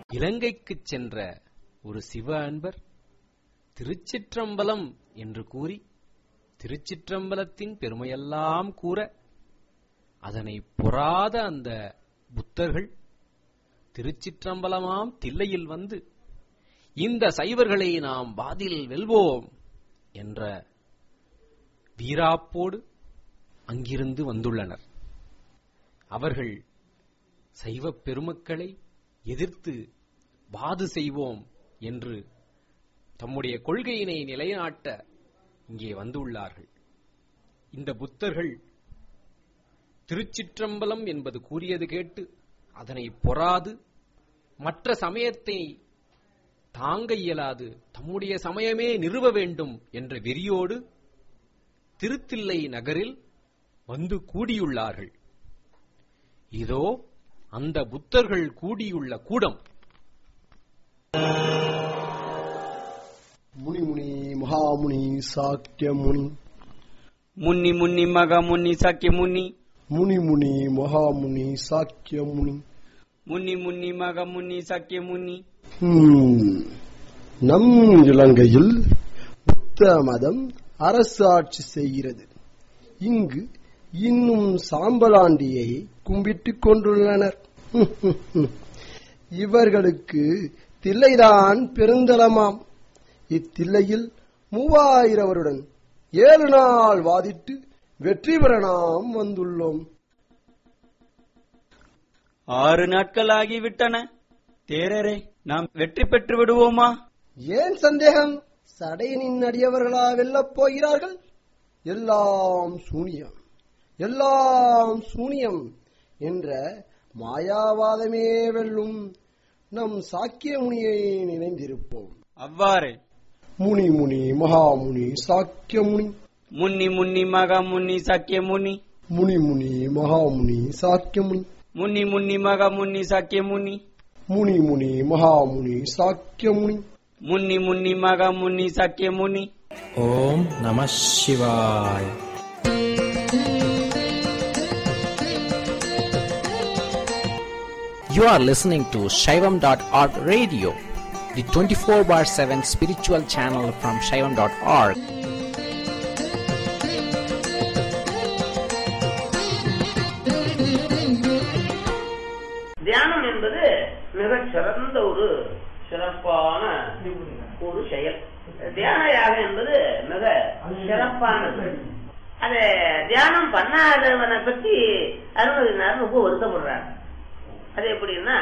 இலங்கைக்குச் சென்ற ஒரு சிவ அன்பர் திருச்சிற்றம்பலம் என்று கூறி திருச்சிற்றம்பலத்தின் பெருமையெல்லாம் கூற அதனை பொறாத அந்த புத்தர்கள் திருச்சிற்றம்பலமாம் தில்லையில் வந்து இந்த சைவர்களை நாம் வாதில் வெல்வோம் என்ற வீராப்போடு அங்கிருந்து வந்துள்ளனர் அவர்கள் சைவப் பெருமக்களை எதிர்த்து வாது செய்வோம் என்று தம்முடைய கொள்கையினை நிலைநாட்ட இங்கே வந்துள்ளார்கள் இந்த புத்தர்கள் திருச்சிற்றம்பலம் என்பது கூறியது கேட்டு அதனை பொறாது மற்ற சமயத்தை தாங்க இயலாது தம்முடைய சமயமே நிறுவ வேண்டும் என்ற வெறியோடு திருத்தில்லை நகரில் வந்து கூடியுள்ளார்கள் இதோ அந்த புத்தர்கள் கூடியுள்ள கூடம் முனி முனி மகாமுனி சாக்கிய முனி முன்னி முன்னி மக முன்னி சக்கிய முன்னி முனி முனி மகாமுனி சாக்கிய முனி முன்னி முன்னி மக முன்னி சக்கிய முன்னி ஹம், நம் இலங்கையில் புத்த மதம் அரசாட்சி செய்கிறது இங்கு இன்னும் சாம்பலாண்டியை கும்பிட்டுக் கொண்டுள்ளனர் இவர்களுக்கு தில்லைதான் பெருந்தலமாம் இத்தில்லையில் மூவாயிரவருடன் ஏழு நாள் வாதிட்டு வெற்றி பெற நாம் வந்துள்ளோம் ஆறு நாட்கள் ஆகிவிட்டன தேரரே நாம் வெற்றி பெற்று விடுவோமா ஏன் சந்தேகம் சடையனின் அடியவர்களா வெல்லப் போகிறார்கள் எல்லாம் சூனியம் எல்லாம் சூனியம் என்ற மாயாவாதமே வெல்லும் நம் சாக்கிய முனியை நினைந்திருப்போம் அவ்வாறே முனி முனி மகாமுனி சாக்கிய முனி முன்னி முன்னி மக முன்னி சக்கிய முனி முனி முனி மகாமுனி சாக்கிய முனி முன்னி முன்னி மக முன்னி சக்கிய முனி முனி முனி மகாமுனி சாக்கிய முனி முன்னி முன்னி மக முன்னி சக்கிய முனி ஓம் நம சிவாய் You are listening to Shaivam.org radio, the 24 bar 7 spiritual channel from Shaivam.org. தியானம் என்பது மிகச் சிறந்த ஒரு சிறப்பான ஒரு செயல் தியான யாகம் என்பது மிக சிறப்பானது அத தியானம் பண்ணாதவனை பத்தி அருணகிரிநாதன் ரொம்ப வருத்தப்படுறார் அது எப்படின்னா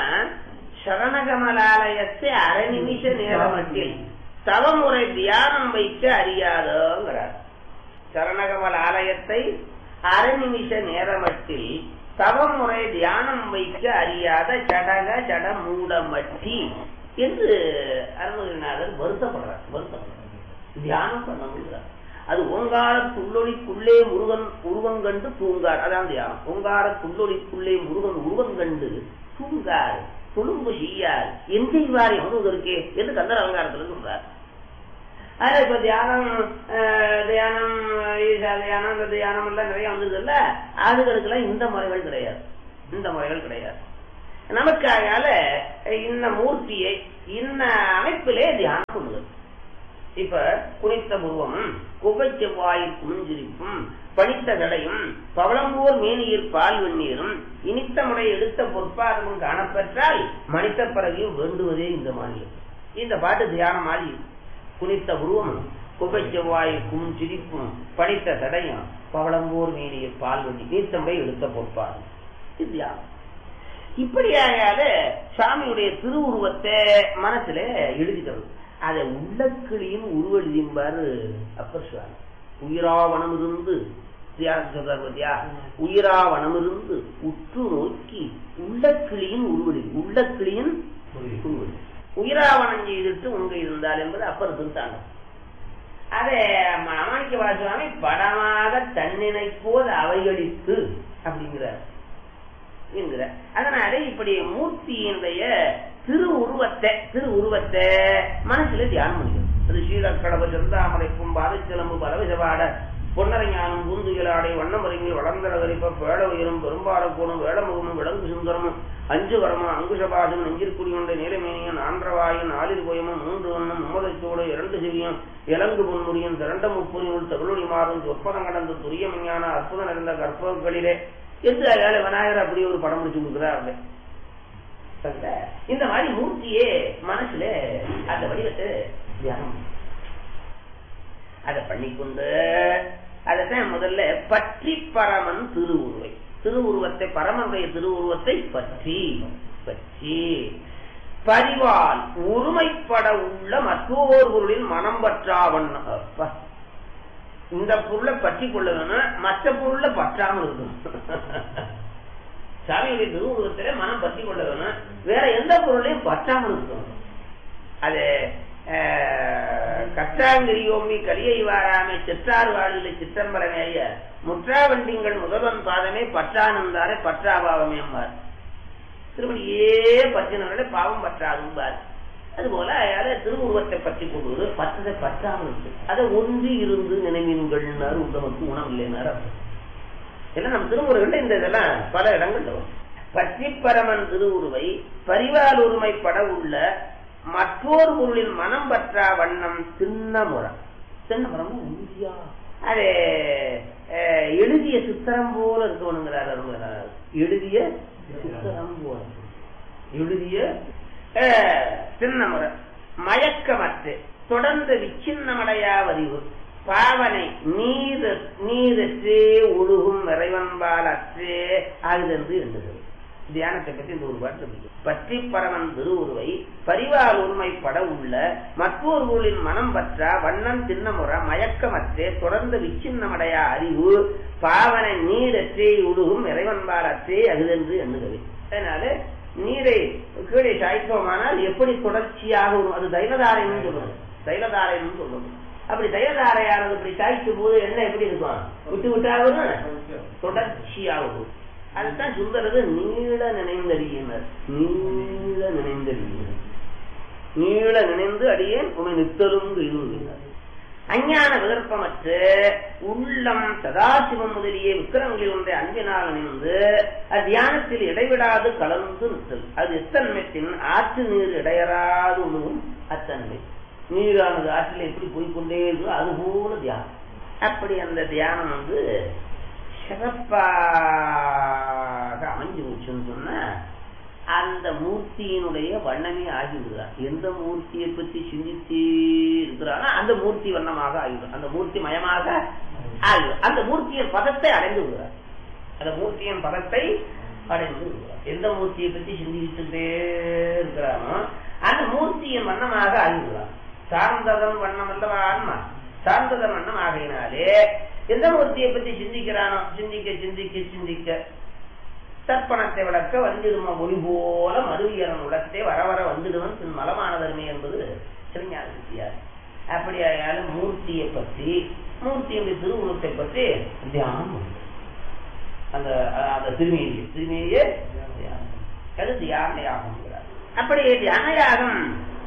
சரணகமலாலயத்தை அரை நிமிஷ நேரமட்டில் தவமுறை தியானம் வைக்க அறியாதோங்கிறார் சரணகமல் ஆலயத்தை அரை நிமிஷ நேரமட்டில் தவமுறை தியானம் வைக்க அறியாத ஜடக ஜட மூடமட்டி என்று அருணகிரிநாதர் வருத்தப்படுறார் வருத்தப்படுறார் தியானம் பண்ண முடியாது அது ஓங்காரத்துள்ளொளிக்குள்ளே முருகன் உருவம் கண்டு தூங்கார் அதான் தியானம் ஓங்காரத்துள்ளொளிக்குள்ளே முருகன் உருவம் கண்டு தூங்கார் துளும்பு செய்யார் என் செய்வார் எவ்வளவு இருக்கே என்று கந்தர் அலங்காரத்தில் சொல்றார் ஆனா இப்ப தியானம் அஹ், தியானம் ஈசா தியானம் இந்த தியானம் எல்லாம் நிறைய வந்ததுல்ல அதுகளுக்கெல்லாம் இந்த முறைகள் கிடையாது இந்த முறைகள் கிடையாது நமக்காக இந்த மூர்த்தியை இந்த அமைப்பிலே தியானம் பண்ணுவது இப்ப குனித்த புருவமும் குகை செவ்வாயில் குமிஞ்சிரிப்பும் பனித்த தடையும் பவளம்போர் மேனியில் பால் வெந்நீரும் இனித்த முறை எடுத்த பொற்பாதமும் காணப்பெற்றால் மனித பிறவியும் வேண்டுவதே இந்த மாநிலம் இந்த பாட்டு தியானம் மாதிரி குனித்த புருவமும் குகை செவ்வாயில் குமிஞ்சிரிப்பும் பனித்த தடையும் பவளம்போர் மேனியில் பால் வெந்நீர் நீத்த முறை எடுத்த பொற்பாதம் இது தியானம் இப்படியாக சாமியுடைய திருவுருவத்தை மனசுல எழுதிக்கிறது அதை உள்ளக்கிளியும் உருவெழுதிம்பாரு அப்பர் சுவாமி உயிராவனம் இருந்து தியானம் சொல்றார் பாத்தியா உயிராவனம் இருந்து உற்று நோக்கி உள்ளக்கிளியின் உருவெளி உள்ளக்கிளியின் உருவெளி உயிராவனம் செய்துட்டு உங்க இருந்தால் என்பது அப்பர் திருத்தாங்க அதை மாணிக்க வாசுவாமி படமாக தன்னினை போது அவைகளித்து அப்படிங்கிறார் என்கிற அதனால இப்படி மூர்த்தியினுடைய திரு உருவத்தை திரு உருவத்தை மனசுல தியானம் பண்ணிக்கணும் அது ஸ்ரீலக்கடவ செந்தாமரை பூம்பாத சிலம்பு பரவிசவாட பொன்னரஞானம் பூந்துகிலாடை வண்ணமருங்கில் வளர்ந்தரகரிப்ப பேட உயரும் பெரும்பாலக்கூடும் வேடமுகமும் விலங்கு சுந்தரமும் அஞ்சு வரமும் அங்குஷபாசம் நெஞ்சிற்குடியுண்ட நீலமேனியன் ஆந்திரவாயன் ஆளிர் கோயமும் மூன்று வண்ணம் மும்மதச்சோடு இரண்டு சிவியம் இலங்கு பொன்முடியும் திரண்ட முப்புரியுள் தகுலொடி மாறும் சொப்பனம் கடந்த துரிய விஞ்ஞான அற்புதம் நிறைந்த கற்பகளிலே என்று அயால விநாயகர் அப்படி ஒரு படம் முடிச்சு கொடுக்குறாரு அந்த இந்த மாதிரி மூர்த்தியே மனசுல அந்த வடிவத்தை தியானம் பண்ணு. அதை பண்ணிக்கொண்டு அதைத்தான் முதல்ல பற்றி பரமன் திருவுருவை திருவுருவத்தை பரமனுடைய திருவுருவத்தை பற்றி பற்றி பரிவால் ஒருமைப்பட உள்ள மற்றொரு பொருளில் மனம் பற்றாவண்ண அப்பா. இந்த பொருளை பற்றி கொள்ள வேணும் மற்ற பொருளை பற்றாமல் இருக்கணும் சாமியுடைய திருவுருவத்திலே மனம் பற்றி கொள்ள வேணும் வேற எந்த பொருளையும் பற்றாமல் இருக்கணும் அது கற்றாங்கிரியோமி கலியை வாராமே சிற்றாறு வாழ்வில் சிற்றம்பலமேய முற்றாவண்டிங்கள் முதல்வன் பாதமே பற்றானந்தாரே பற்றாபாவமே அம்பார் திருமணியே பற்றினவர்களே பாவம் பற்றாதும்பார் அதுபோல அயால திருவுருவத்தை பற்றி கொள்வது பற்றதை பற்றாமல் இருக்கு அதை ஒன்றி இருந்து நினைவீன்கள்னாரு உண்டவனுக்கு உணவில்லைனாரு அர்த்தம் எல்லாம் நம்ம திருமுருகன் இந்த இதெல்லாம் பல இடங்கள்ல வரும் பற்றி பரமன் திருவுருவை பரிவால் ஒருமைப்பட உள்ள மற்றொரு பொருளின் மனம் பற்றா வண்ணம் சின்னமுறம் சின்னமுறம் உறுதியா அது அஹ், எழுதிய சித்திரம் போல இருக்கணுங்கிறார் அருமையார். எழுதிய சித்திரம் போல எழுதிய அஹ், சின்னமுறை மயக்கமற்று தொடர்ந்து விச்சின்னமடையா வரிவு பாவனை நீர் நீரற்றே ஒழுகும் இறைவன்பால் அற்றே ஆகுதென்று எண்ணுகிறது தியானத்தை பற்றி இந்த ஒரு பாட்டு இருக்கு பற்றி பரவன் திருவுருவை பரிவால் உண்மைப்பட உள்ள மற்றொரு ஊரின் மனம் பற்றா வண்ணம் சின்னமுற மயக்கமற்றே தொடர்ந்து விச்சின்னமடையா அறிவு பாவனை நீரற்றே உழுகும் இறைவன்பால் அற்றே அகுதென்று எண்ணுகிறது அதனால நீரை கீழே சாய்ப்போமானால் எப்படி தொடர்ச்சியாக வரும் அது தைலதாரைன்னு சொல்லுவது தைலதாரைன்னு சொல்லுவது அப்படி தைலதாரையானது இப்படி சாய்க்கும் போது என்ன எப்படி இருக்கும் விட்டு விட்டா வரும் தொடர்ச்சியாக வரும் அதுதான் சுந்தரது நீள நினைந்தடியினர் நீள நினைந்தடியினர் நீள நினைந்து அடியேன் உமை நித்தலும் கைதுவினர் அஞ்ஞான விகற்பமற்று உள்ளம் சதாசிவம் முதலிய விக்கிரங்களில் ஒன்றை அன்பினால் அணிந்து தியானத்தில் இடைவிடாது கலந்து நிற்றல் அது எத்தன்மைத்தின் ஆற்று நீர் இடையறாது உணவும் அத்தன்மை நீரானது ஆற்றில் எப்படி போய்கொண்டே இருக்கோ அது போல தியானம் அப்படி அந்த தியானம் வந்து சிறப்பாக அமைஞ்சு போச்சுன்னு சொன்னா அந்த மூர்த்தியினுடைய வண்ணமே ஆகிவிடுகிறார் எந்த மூர்த்தியை பற்றி சிந்தித்து இருக்கிறாரோ அந்த மூர்த்தி வண்ணமாக ஆகிவிடும் அந்த மூர்த்தி மயமாக ஆகிவிடும் அந்த மூர்த்தியின் பதத்தை அடைந்து விடுகிறார் அந்த மூர்த்தியின் பதத்தை அடைந்து விடுகிறார் எந்த மூர்த்தியை பற்றி சிந்திச்சுட்டே இருக்கிறானோ அந்த மூர்த்தியின் வண்ணமாக ஆகிவிடுறார் சார்ந்ததன் வண்ணம் அல்லவா ஆன்மா சார்ந்ததன் வண்ணம் ஆகையினாலே எந்த மூர்த்தியை பற்றி சிந்திக்கிறானோ சிந்திக்க சிந்திக்க சிந்திக்க தர்ப்பணத்தை விளக்க வந்திடும ஒளி போல மறுவியரன் உலகத்தை வர வர வந்துடுவன் பின் மலமானதன்மை என்பது சிவஞான சித்தியார் அப்படி ஆயாலும் மூர்த்தியை பற்றி மூர்த்தியுடைய திருவுருவத்தை பற்றி தியானம் உண்டு. அந்த அந்த திருமேனியை திருமேனியே தியானம். அது தியான யாகம்ங்கிறார் அப்படி தியான யாகம்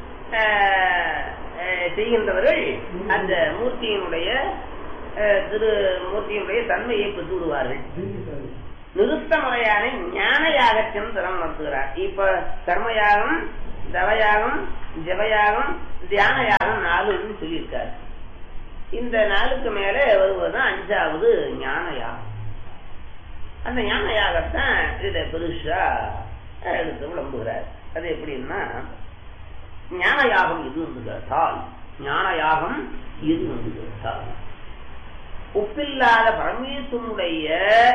ஆஹ், ஆஹ், செய்கின்றவர்கள் அந்த மூர்த்தியினுடைய ஆஹ், திரு மூர்த்தியினுடைய தன்மையை பெற்று விடுவார்கள் நிறுத்த முறையான ஞான யாகத்தின் திறம் நடத்துகிறார் இப்ப கர்மயாகம் தவயாகம் ஜபயாகம் தியான யாகம் நாலுன்னு சொல்லியிருக்காரு இந்த நாளுக்கு மேலே வருவதுதான் அஞ்சாவது ஞான யாகம் அந்த ஞான யாகத்தான் இதை பெருசா எடுத்து விளம்புகிறார் அது எப்படின்னா ஞான யாகம் எது வந்து கேட்டால் ஞான யாகம் எது வந்து கேட்டால் ஒப்பில்லாத பரமேஸ்வரனுடைய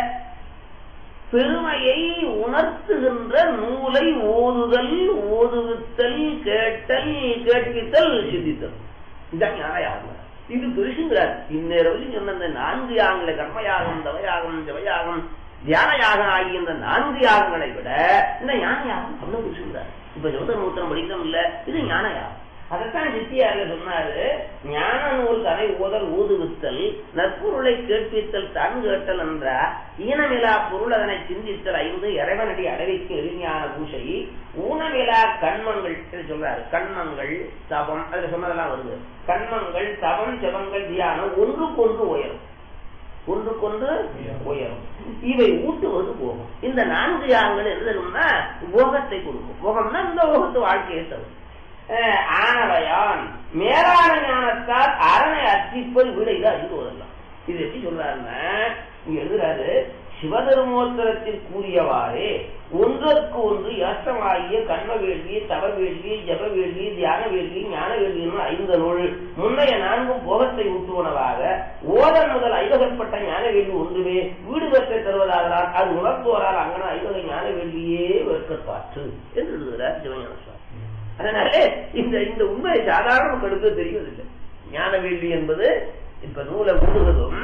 பெருமையை உணர்த்துகின்ற நூலை ஓதுதல் ஓதுவித்தல் கேட்டல் கேட்பித்தல் சிந்தித்தல் இதான் ஞான யாகம் இது பெருசுங்கிறார் இந்நேரம் சொன்ன இந்த நான்கு யாகங்களை கர்மயாகம் தவயாகம் ஜவயாகம் தியான யாகம் ஆகிய இந்த நான்கு யாகங்களை விட இந்த ஞான யாகம் அவ்வளவு பெருசுங்கிறார் இப்ப ஜோத நூத்திரம் படிக்கிறோம் இல்ல இது ஞான யாகம் அதைத்தான் சித்தியார்ல சொன்னாரு ஞான நூல் கதை ஓதல் ஊதுவித்தல் நற்பொருளை கேட்பித்தல் தான் கேட்டல் என்ற ஈனமிலா பொருள் அதனை சிந்தித்தல் ஐந்து இறைவனடி அடைவிக்கு எளிமையான பூசை ஊனமிலா கண்மங்கள் இது சொல்றாரு கண்மங்கள் தவம் அதுல சொன்னதெல்லாம் வருது கண்மங்கள் தவம் ஜபங்கள் தியானம் ஒன்றுக்கு ஒன்று உயரும் ஒன்றுக்கொன்று உயரும் இவை ஊட்டுவது போகம் இந்த நான்கு யாகங்கள் எழுதணும்னா போகத்தை கொடுக்கும் போகம்னா இந்த போகத்து வாழ்க்கையை தரும் அஹ் ஆனவையான் மேலான ஞானத்தால் அரணை அர்ச்சிப்பது வீடு இது அறிந்துவதெல்லாம் இது எப்படி சொல்றாருன்னா இங்க எழுதுறாரு சிவதர்மோத்தரத்தில் கூறியவாறே ஒன்றற்கு ஒன்று ஏற்றமாகிய கர்ம வேள்வி தவ வேள்வி ஜப வேள்வி தியான வேள்வி ஞான வேள்வி என்னும் ஐந்து நூல் முன்னைய நான்கும் போகத்தை ஊட்டுவனவாக ஓதல் முதல் ஐவகப்பட்ட ஞான வேள்வி ஒன்றுமே வீடு வெற்றை தருவதாகலாம் அது உணர்த்துவரால் அங்கன ஐவகை ஞான வேள்வியே வெற்கப்பாற்று என்று எழுதுகிறார் சிவஞான சுவாமி அதனால இந்த இந்த உண்மை சாதாரண மக்களுக்கு தெரிவதில்லை ஞான வேள்வி என்பது இப்ப நூலை ஊடுவதும்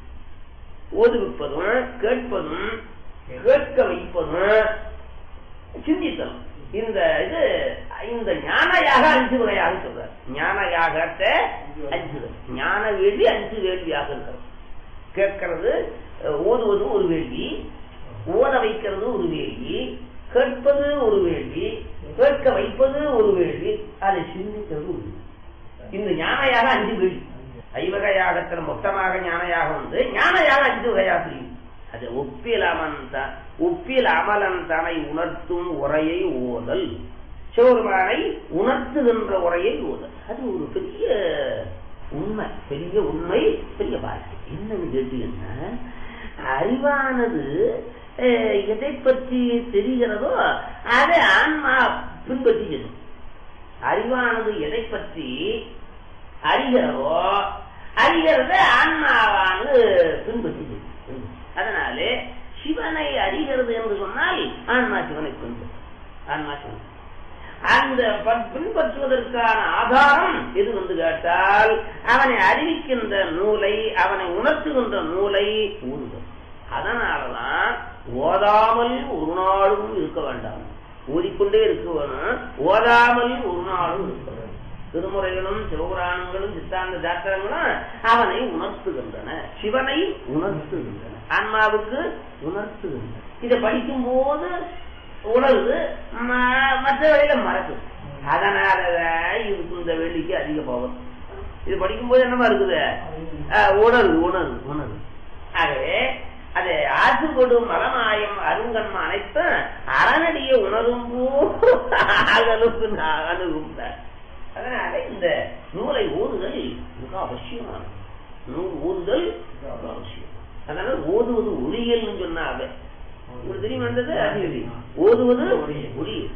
ஓதுவிப்பதும் கேட்பதும் கேட்க வைப்பதும் சிந்தித்தலும் இந்த இது இந்த ஞானயாக அஞ்சு வகையாக சொல்றார் ஞான யாகத்தை அஞ்சு வகை. ஞான வேள்வி அஞ்சு வேள்வியாக இருக்கிறது கேட்கறது அஹ், ஓதுவது ஒரு வேள்வி ஓத வைக்கிறது ஒரு வேள்வி கேட்பது ஒரு வேள்வி கேட்க வைப்பது ஒரு வேள்வி அதை சிந்திக்கிறது ஒரு வேள்வி. இந்த ஞானயாக அஞ்சு வேள்வி ஐவக யாகத்துல மொத்தமாக ஞானயாக வந்து ஞானயாக அஞ்சு வகையாக பிரியும் அது ஒப்பில் அமன் ஒப்பில் அமலன் தனை உணர்த்தும் உரையை ஓதல் சிவபெருமானை உணர்த்துகின்ற உரையை ஓதல் அது ஒரு பெரிய உண்மை பெரிய உண்மை பெரிய வாழ்க்கை என்னன்னு கேட்டீங்கன்னா அறிவானது அஹ், எதை பற்றி தெரிகிறதோ அதை ஆன்மா பின்பற்றி செல்லும் அறிவானது எதை பற்றி அறிகிறதோ அறிகிறத ஆன்மாவானது பின்பற்றி செல்லும். அதனாலே சிவனை அறிகிறது என்று சொன்னால் ஆன்மா சிவனை பின்பற்றும் ஆன்மா சிவனை அந்த ப- பின்பற்றுவதற்கான ஆதாரம் எது வந்து கேட்டால் அவனை அறிவிக்கின்ற நூலை அவனை உணர்த்துகின்ற நூலை ஊறுதல் அதனாலதான் ஓதாமல் ஒரு நாளும் இருக்க வேண்டாம் ஓதிக்கொண்டே இருக்க வேணும் ஓதாமல் ஒரு நாளும் இருக்க வேண்டும் திருமுறைகளும் சிவபுராணங்களும் சித்தாந்த சாஸ்திரங்களும் அவனை உணர்த்துகின்றன சிவனை உணர்த்துகின்றன ஆன்மாவுக்கு உணர்த்துகின்றன இதை படிக்கும் போது உணர்வு ம- மற்ற வேலையில மறக்குது அதனாலதான் இதுக்கு இந்த வெள்ளிக்கு அதிக போகும் இது படிக்கும்போது என்னமா இருக்குது அஹ், உணர்வு உணர்வு உணர்வு ஆகவே அது ஆற்றுக்கொடும் மலமாயம் அருங்கன்ம அனைத்தும் அறநடிய உணரும் அகலுக்கு அணுகும்பார் அதனால இந்த நூலை ஓதுதல் மிக அவசியமானது நூல் ஓதுதல் மிக அவசியம் அதனால ஓதுவது ஒளியல்னு சொன்னாங்க உங்களுக்கு தெரியும் வந்தது அறிவு ஓதுவது ஒளியல்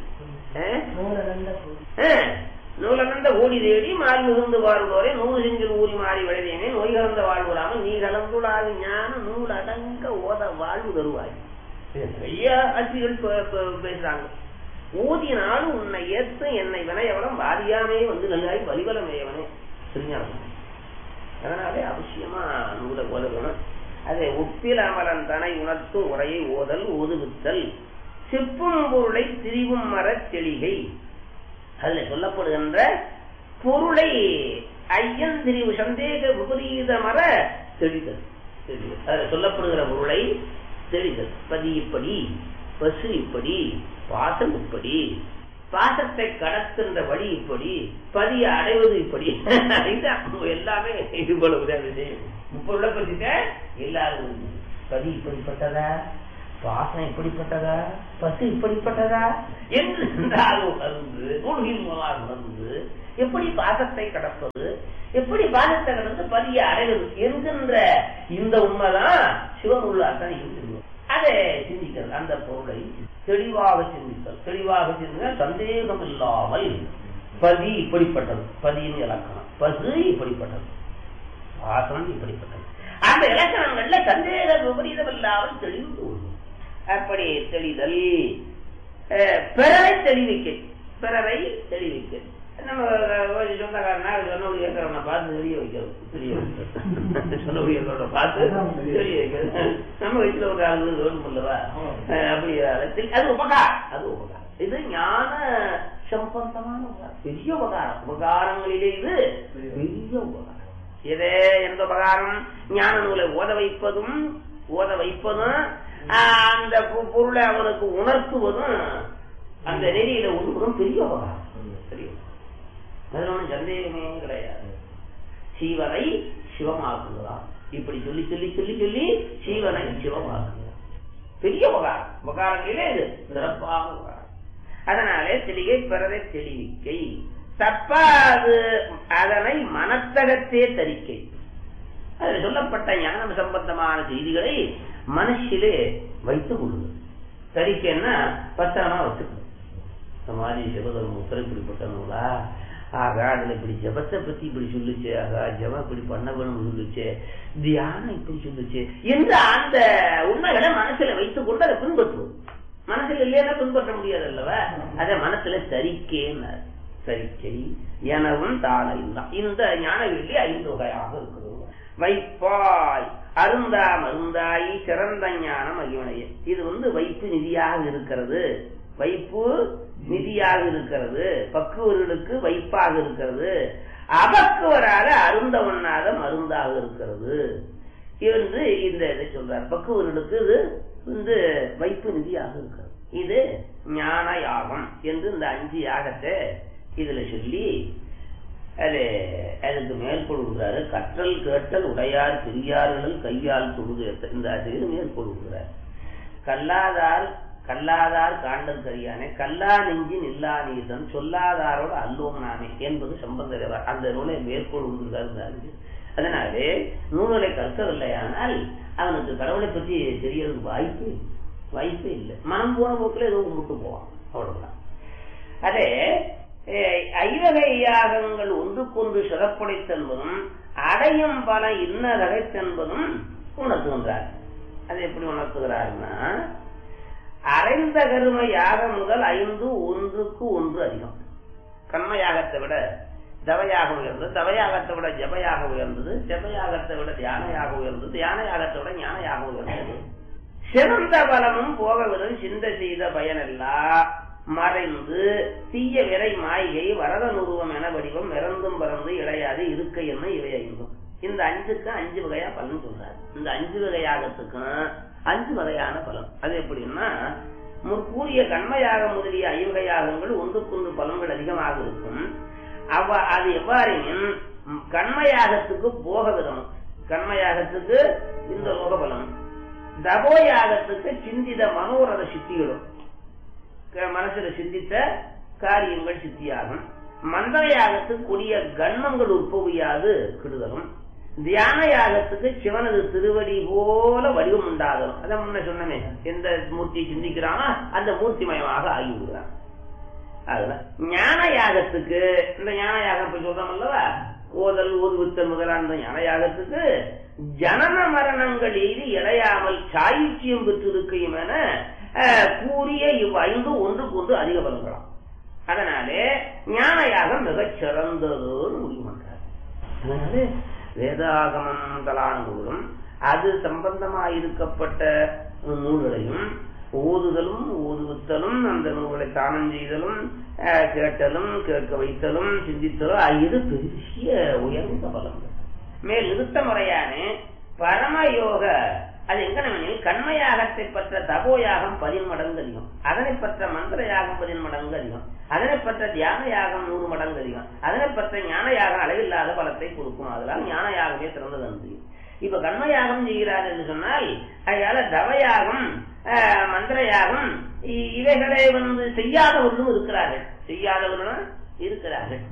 நூலகந்த ஓடி தேடி மாறி மிகுந்து வாழ்வோரே நூறு செஞ்சில் ஊறி மாறி விளைதேனே நோய் கலந்த வாழ்வுறாமல் நீ கலந்துடாது ஞான நூல் அடங்க ஓத வாழ்வு தருவாய் இது நிறைய ஆட்சிகள் பே- பே- பேசுறாங்க ஊதினாலும் உன்னை ஏத்து என்னை வினையவனம் வாரியாமே வந்து நல்லாய் வலிபலமேயவனே திருஞானம் அதனாலே அவசியமா நூலை ஓதணும் அதை ஒப்பில் அமரன் தனை உணர்த்தும் உரையை ஓதல் ஓதுவித்தல் செப்பும் பொருளை திரிவும் மரத் தெளிகை அதுல சொல்லப்படுகின்ற பொருளை ஐயன் திரிவு சந்தேக விபரீத மர தெளிதல் தெளிதல். அதுல சொல்லப்படுகிற பொருளை தெளிதல் பதி இப்படி பசு இப்படி பாசம் இப்படி பாசத்தை கடத்துகின்ற வழி இப்படி பதிய அடைவது இப்படி இதுதான் எல்லாமே இவ்வளவுதான் விஷயம் பொருளை பத்திட்ட எல்லாரும் பதி இப்படிப்பட்டதா பாசம் இப்படிப்பட்டதா பசு இப்படிப்பட்டதா என்று சென்றால் உணர்ந்து நூல்களின் மூலமாக உணர்ந்து எப்படி பாசத்தை கடப்பது எப்படி பாசத்தை கடந்து பதிய அடைவது என்கின்ற இந்த உண்மைதான் சிவன் உள்ளாதான் இருக்கிறது அதை சிந்திக்கிறது அந்த பொருளை தெளிவாக சிந்தித்தல் தெளிவாக சிந்திக்க சந்தேகம் இல்லாமல் பதி இப்படிப்பட்டது பதியின் இலக்கணம் பசு இப்படிப்பட்டது பாசம் இப்படிப்பட்டது அந்த இலக்கணங்கள்ல சந்தேக விபரீதம் இல்லாமல் தெளிவு தோன்றும் அப்படி தெளிதல் அஹ், பிறரை தெளிவிக்க பிறரை தெளிவிக்க நம்ம ஒரு சொந்தக்காரனா சொன்னபடி இருக்கிறவனை பார்த்து தெரிய வைக்கிறது தெரிய வைக்கிறது சொன்னபடி இருக்கிறவனை பார்த்து தெரிய வைக்கிறது நம்ம வீட்டுல ஒரு ஆளு வேணும் இல்லவா அஹ், அப்படி அது- அது உபகாரம் அது உபகாரம் இது ஞான சம்பந்தமான உபகாரம் பெரிய உபகாரம் உபகாரங்களிலே இது பெரிய உபகாரம் இதே எந்த உபகாரம் ஞான நூலை ஓத வைப்பதும் ஓத வைப்பதும் ஆஹ், அந்த பொ- பொருளை அவனுக்கு உணர்த்துவதும் அந்த நெறியில ஒன்றும் பெரிய உபகாரம் பெரிய உபகாரம். அதுல ஒன்றும் சந்தேகமே கிடையாது சீவனை சிவமாக்குகிறான் இப்படி சொல்லி சொல்லி சொல்லி சொல்லி சீவனை சிவமாக்குகிறார் பெரிய உபகாரம் உபகாரங்களிலே இது சிறப்பான உபகாரம் அதனாலே தெளிகை பிறரை தெளிவிக்கை தப்பாது அதனை மனத்தகத்தே தரிக்கை அதில் சொல்லப்பட்ட ஞானம் சம்பந்தமான செய்திகளை மனசிலே வைத்துக் கொள்ளுங்கள் தரிக்கைன்னா பத்திரமா வச்சுக்கணும் இந்த மாதிரி சிவதர்ம உத்தர இப்படிப்பட்ட நூலா ஆகா அதுல இப்படி ஜபத்தை பத்தி இப்படி சொல்லுச்சு ஆகா ஜபம் இப்படி பண்ண வேணும்னு சொல்லுச்சு தியானம் இப்படி சொல்லுச்சு என்று அந்த உண்மைகளை மனசுல வைத்துக் கொண்டு அதை பின்பற்றுவோம் மனசுல இல்லையா பின்பற்ற முடியாது அல்லவா அத மனசுல சரிக்கேன்னார் சரிக்கை எனவும் தானையும் தான் இந்த ஞான வெள்ளி ஐந்து வகையாக இருக்கிறது வைப்பாய் அருந்தா மருந்தாயி சிறந்த ஞானம் மகிமனைய இது வந்து வைப்பு நிதியாக இருக்கிறது வைப்பு நிதியாக இருக்கிறது பக்குவர்களுக்கு வைப்பாக இருக்கிறது அபக்குவராக அருந்த உண்ணாத மருந்தாக இருக்கிறது என்று இந்த இதை சொல்றார் பக்குவர்களுக்கு இது வந்து வைப்பு நிதியாக இருக்கிறது இது ஞான யாகம் என்று இந்த அஞ்சு யாகத்தை இதுல சொல்லி அது அதுக்கு மேற்கொள்கிறாரு கற்றல் கேட்டல் உடையார் பெரியார்கள் கையால் தொழுது இந்த ஆசிரியர் மேற்கொள்கிறார் கல்லாதார் கல்லாதார் காண்டல் கரியானே கல்லா நெஞ்சின் இல்லா நீசன் சொல்லாதாரோட அல்லோம் நாமே என்பது சம்பந்தர் அந்த நூலை மேற்கொள்கிறார் இந்த ஆசிரியர் அதனாலே நூல்களை கற்கவில்லையானால் அவனுக்கு கடவுளை பற்றி தெரியறதுக்கு வாய்ப்பு வாய்ப்பே இல்லை மனம் போன போக்கில் ஏதோ கும்பிட்டு போவான் அவ்வளவுதான் அதே ஐவகை யாகங்கள் ஒன்றுக்கொன்று சிறப்புடைத்தென்பதும் அடையும் பல இன்னதகைத்தென்பதும் உணர்த்துகின்றார் அது எப்படி உணர்த்துகிறார்னா அரைந்த கரும யாகம் முதல் ஐந்து ஒன்றுக்கு ஒன்று அதிகம் கர்ம யாகத்தை விட தவயாக உயர்ந்தது தவயாகத்தை விட ஜபயாக உயர்ந்தது ஜபயாகத்தை விட தியானயாக உயர்ந்தது தியானயாகத்தை விட ஞானயாக உயர்ந்தது சிறந்த பலமும் போகவிடும் சிந்த செய்த பயனெல்லாம் மறைந்து தீய விரை மாய்கை வரத நுருவம் என வடிவம் இறந்தும் பறந்து இடையாது இருக்க என்ன இவை ஐந்தும் இந்த அஞ்சுக்கு அஞ்சு வகையா பலன் சொல்றாரு இந்த அஞ்சு வகையாகத்துக்கும் அஞ்சு வகையான பலன் அது எப்படின்னா முற்கூறிய கண்மையாக முதலிய ஐவகை யாகங்கள் ஒன்றுக்கொன்று பலன்கள் அதிகமாக இருக்கும் அவ அது எவ்வாறையும் கண்மயாகத்துக்கு போக விதம் கண்மயாகத்துக்கு இந்த லோக பலம் தபோயாகத்துக்கு சிந்தித மனோரத சித்திகளும் மனசுல சிந்தித்த காரியங்கள் சித்தியாகும் மந்திரயாகத்துக்கு கொடிய கண்மங்கள் உற்பவியாது கெடுதலும் தியான யாகத்துக்கு சிவனது திருவடி போல வடிவம் உண்டாகும் அதான் முன்ன சொன்னமே எந்த மூர்த்தி சிந்திக்கிறானோ அந்த மூர்த்திமயமாக ஆகிவிடுகிறான் அதுதான் ஞான யாகத்துக்கு இந்த ஞான யாகம் இப்ப சொல்றோம் அல்லவா ஓதல் ஓதுவித்தல் முதலான ஞான யாகத்துக்கு ஜனன மரணங்கள் எய்தி இடையாமல் சாயுச்சியம் பெற்றிருக்கையும் என கூறிய இவ் ஐந்து ஒன்றுக்கு ஒன்று அதிக பலங்களாம் அதனாலே ஞான யாகம் மிகச் சிறந்ததுன்னு முடிவு பண்றார் அதனால வேதாகமம் முதலான நூலும் அது சம்பந்தமாயிருக்கப்பட்ட நூல்களையும் ஓதுதலும் ஓதுவித்தலும் அந்த நூல்களை தானம் செய்தலும் கேட்டலும் கேட்க வைத்தலும் சிந்தித்தலும் இது பெரிய உயர்ந்த பலங்கள் மேல் நிறுத்த முறையான பரமயோக அது எங்கனவெனில் கண்மயாகத்தை பற்ற தபோயாகம் பதின்மடங்கு அதிகம் அதனை பற்ற மந்திர யாகம் பதின்மடங்கு அதிகம் அதனை பற்ற தியான யாகம் நூறு மடங்கு அதிகம் அதனை பற்ற ஞான யாகம் அளவில்லாத பலத்தை கொடுக்கும் அதனால் ஞான யாகமே சிறந்தது அன்று இப்ப கண்மயாகம் செய்கிறார் என்று சொன்னால் அதனால தவயாகம் மந்திர யாகம் இவைகளை வந்து செய்யாதவர்களும் இருக்கிறார்கள் செய்யாதவர்களும் இருக்கிறார்கள்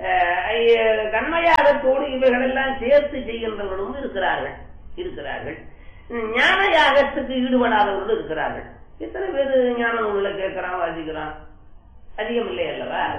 கண்மயாகத்தோடு இவைகளெல்லாம் சேர்த்து செய்கின்றவர்களும் இருக்கிறார்கள் இருக்கிறார்கள் ஞான யாகத்துக்கு ஈடுபடாதவர்களும் இருக்கிறார்கள் எத்தனை பேர் ஞான நூல்ல கேட்கிறான் வாசிக்கிறான் அதிகம் இல்லை அல்லவா